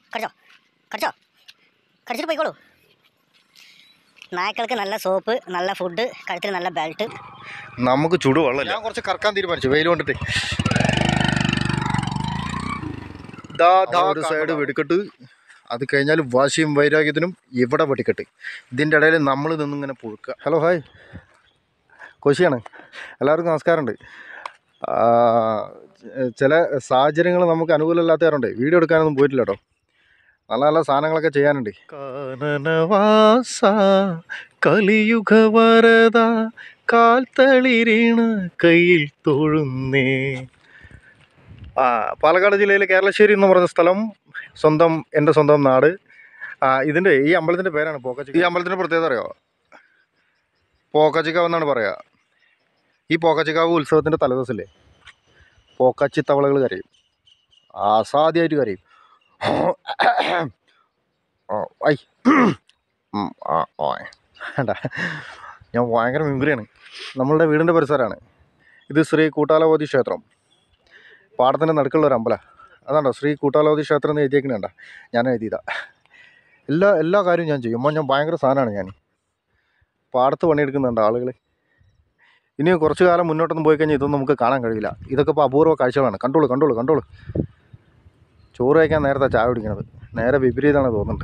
കടിച്ചോ കടിച്ചോ കടിച്ചിട്ട് പോയിക്കോളൂ നായ്ക്കൾക്ക് നല്ല സോപ്പ് നല്ല ഫുഡ് കഴുത്തിൽ നല്ല ബെൽറ്റ് നമുക്ക് ചുടുവെള്ളമില്ല ഞാൻ കുറച്ച് കറക്കാൻ തീരുമാനിച്ചു വെയിൽ കൊണ്ടിട്ട് ഒരു സൈഡ് വെടിക്കെട്ട് അത് കഴിഞ്ഞാൽ വാശിയും വൈരാഗ്യത്തിനും ഇവിടെ വെടിക്കെട്ട് ഇതിൻ്റെ ഇടയിൽ നമ്മൾ നിന്നിങ്ങനെ പുഴുക്കുക ഹലോ ഹായ് കൊശിയാണ് എല്ലാവർക്കും നമസ്കാരമുണ്ട് ആ, ചെ- ചില സാഹചര്യങ്ങൾ നമുക്ക് അനുകൂലമല്ലാത്തവരുണ്ട് വീഡിയോ എടുക്കാനൊന്നും പോയിട്ടില്ല കേട്ടോ നല്ല നല്ല സാധനങ്ങളൊക്കെ ചെയ്യാനുണ്ട് കാനനവാസ കലിയുഗ വരദ കാൽത്തളിരീണ കയ്യിൽ തൊഴുന്നേ ആ പാലക്കാട് ജില്ലയിലെ കേരളശ്ശേരി എന്ന് പറഞ്ഞ സ്ഥലം സ്വന്തം എൻ്റെ സ്വന്തം നാട് ആ ഇതിൻ്റെ ഈ അമ്പലത്തിൻ്റെ പേരാണ് പോക്കച്ചിക്ക ഈ അമ്പലത്തിൻ്റെ പ്രത്യേകത അറിയോ പോക്കച്ചിക്കാവ് എന്നാണ് പറയുക ഈ പോക്കച്ചിക്കാവ് ഉത്സവത്തിൻ്റെ തലേദിവസമില്ലേ പോക്കച്ചി തവളകൾ കരയും അസാധ്യമായിട്ട് കരയും ഓ ഐ ഉം, ആ ഓയ് വേണ്ട ഞാൻ ഭയങ്കര മിമിക്രിയാണ് നമ്മളുടെ വീടിൻ്റെ പരിസരമാണ് ഇത് ശ്രീ കൂട്ടാലവതി ക്ഷേത്രം പാടത്തിൻ്റെ നടുക്കുള്ള ഒരു അമ്പലം അതാണ്ടോ ശ്രീ കൂട്ടാലവതി ക്ഷേത്രം എന്ന് എഴുതിയേക്കണേണ്ട ഞാൻ എഴുതിയതാ എല്ലാ എല്ലാ കാര്യവും ഞാൻ ചെയ്യും അമ്മ ഞാൻ ഭയങ്കര സാധനമാണ് ഞാൻ പാടത്ത് പണിയെടുക്കുന്നുണ്ട് ആളുകൾ ഇനി കുറച്ച് കാലം മുന്നോട്ടൊന്നും പോയി കഴിഞ്ഞാൽ ഇതൊന്നും നമുക്ക് കാണാൻ കഴിയില്ല ഇതൊക്കെ ഇപ്പോൾ അപൂർവ കാഴ്ചകളാണ് കണ്ടോളൂ കണ്ടോളൂ കണ്ടോളൂ ചോറ് കഴിക്കാൻ നേരത്തെ ചായ കുടിക്കണത് നേരെ വിപരീതമാണ് തോന്നുന്നുണ്ട്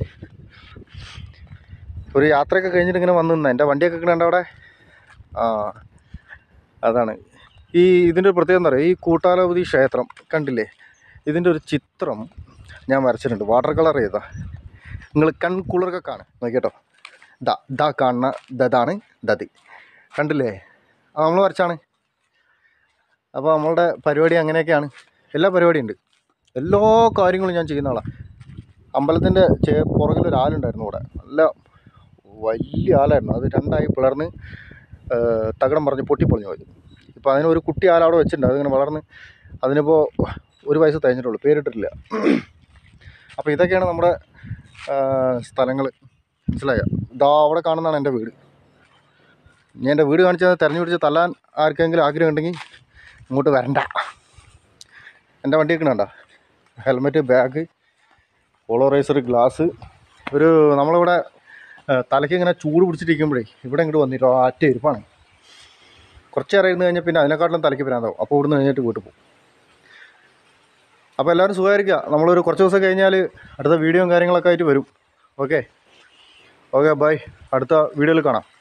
ഒരു യാത്രയൊക്കെ കഴിഞ്ഞിട്ട് ഇങ്ങനെ വന്നു നിന്ന എൻ്റെ വണ്ടിയൊക്കെ കിടണ്ട അവിടെ ആ അതാണ് ഈ ഇതിൻ്റെ ഒരു പ്രത്യേകത എന്താ പറയുക ഈ കൂട്ടാലവതി ക്ഷേത്രം കണ്ടില്ലേ ഇതിൻ്റെ ഒരു ചിത്രം ഞാൻ വരച്ചിട്ടുണ്ട് വാട്ടർ കളർ ചെയ്താ നിങ്ങൾ കൺകുളിർക്കെ കാണും നോക്കിട്ടോ ദാ ദാ കാണുന്ന ദതാണ് ദതി കണ്ടില്ലേ അത് നമ്മൾ വരച്ചാണ് അപ്പോൾ നമ്മളുടെ പരിപാടി അങ്ങനെയൊക്കെയാണ് എല്ലാ പരിപാടിയും ഉണ്ട് എല്ലാ കാര്യങ്ങളും ഞാൻ ചെയ്യുന്ന ആളാണ് അമ്പലത്തിൻ്റെ ചേ പുറകിലൊരു ആലുണ്ടായിരുന്നു ഇവിടെ നല്ല വലിയ ആലായിരുന്നു അത് രണ്ടായി പിളർന്ന് ഏഹ്, തകിടം പറഞ്ഞ് പൊട്ടിപ്പൊളിഞ്ഞു പോയി ഇപ്പോൾ അതിനൊരു കുട്ടി ആല അവിടെ വെച്ചിട്ടുണ്ട് അതിങ്ങനെ വളർന്ന് അതിനിപ്പോൾ ഒരു വയസ്സ് തികഞ്ഞിട്ടുള്ളൂ പേരിട്ടിട്ടില്ല അപ്പോൾ ഇതൊക്കെയാണ് നമ്മുടെ സ്ഥലങ്ങൾ മനസ്സിലായോ ഇതാ അവിടെ കാണുന്നതാണ് എൻ്റെ വീട് ഞാൻ എൻ്റെ വീട് കാണിച്ചത് തെരഞ്ഞു പിടിച്ച് തല്ലാൻ ആർക്കെങ്കിലും ആഗ്രഹം ഉണ്ടെങ്കിൽ ഇങ്ങോട്ട് വരണ്ട എൻ്റെ വണ്ടി വെക്കണണ്ട ഹെൽമെറ്റ് ബാഗ് പോളറൈസർ ഗ്ലാസ് ഒരു നമ്മളിവിടെ ആ, തലയ്ക്ക് ഇങ്ങനെ ചൂട് പിടിച്ചിട്ടിരിക്കുമ്പോഴേ ഇവിടെ ഇങ്ങോട്ട് വന്നിട്ട് ഒറ്റ ഇരിപ്പാണ് കുറച്ച് നേരം ഇരുന്ന് കഴിഞ്ഞാൽ പിന്നെ അതിനെക്കാട്ടിലും തലയ്ക്ക് ഭ്രാന്താവും അപ്പോൾ ഇവിടുന്ന് കഴിഞ്ഞിട്ട് വീട്ടിൽ പോകും അപ്പോൾ എല്ലാവരും സുഖമായിരിക്കുക നമ്മളൊരു കുറച്ച് ദിവസം കഴിഞ്ഞാൽ അടുത്ത വീഡിയോയും കാര്യങ്ങളൊക്കെ ആയിട്ട് വരും ഓക്കെ ഓക്കെ ബൈ അടുത്ത വീഡിയോയിൽ കാണാം